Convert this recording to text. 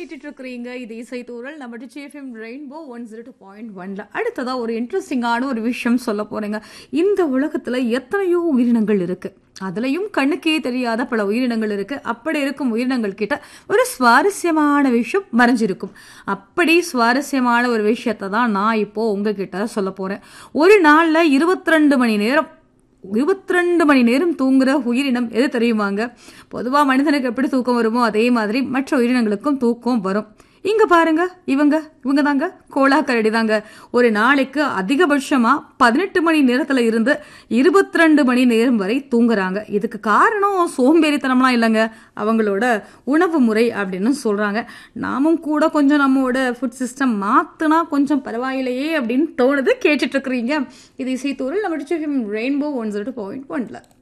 கேட்டுட்டு இருக்கிறீங்க இது இசைத்தூரல் நம்ம டிச்சிஎஃப்எம் Rainbow one zero two point ஒன்ல அடுத்ததா ஒரு இன்ட்ரெஸ்டிங்கான ஒரு விஷயம் சொல்ல போறேங்க இந்த உலகத்துல எத்தனையோ உயிரினங்கள் இருக்கு அதுலயும் கண்ணுக்கே தெரியாத பல உயிரினங்கள் இருக்கு அப்படி இருக்கும் உயிரினங்கள் கிட்ட ஒரு சுவாரஸ்யமான விஷயம் மறைஞ்சிருக்கும் அப்படி சுவாரஸ்யமான ஒரு விஷயத்தை தான் நான் இப்போ உங்ககிட்ட சொல்ல போறேன் ஒரு நாள்ல இருபத்தி ரெண்டு மணி நேரம் இருபத்தி ரெண்டு மணி நேரம் தூங்குற உயிரினம் எது தெரியுமாங்க பொதுவாக மனிதனுக்கு எப்படி தூக்கம் வருமோ அதே மாதிரி மற்ற உயிரினங்களுக்கும் தூக்கம் வரும் இங்க பாருங்க இவங்க இவங்க தாங்க கோலாக்கரடி தாங்க ஒரு நாளைக்கு அதிகபட்சமா பதினெட்டு மணி நேரத்துல இருந்து இருபத்தி ரெண்டு மணி நேரம் வரை தூங்குறாங்க இதுக்கு காரணம் சோம்பேறித்தனம்லாம் இல்லைங்க அவங்களோட உணவு முறை அப்படின்னு சொல்றாங்க நாமும் கூட கொஞ்சம் நம்மளோட ஃபுட் சிஸ்டம் மாத்துனா கொஞ்சம் பரவாயில்லையே அப்படின்னு தோணுது கேட்டுட்டு இருக்கிறீங்க இது இசைத்தூரில் நம்ம ரெயின்போ ஒன் ஜீரோ பாயிண்ட் ஒன்ல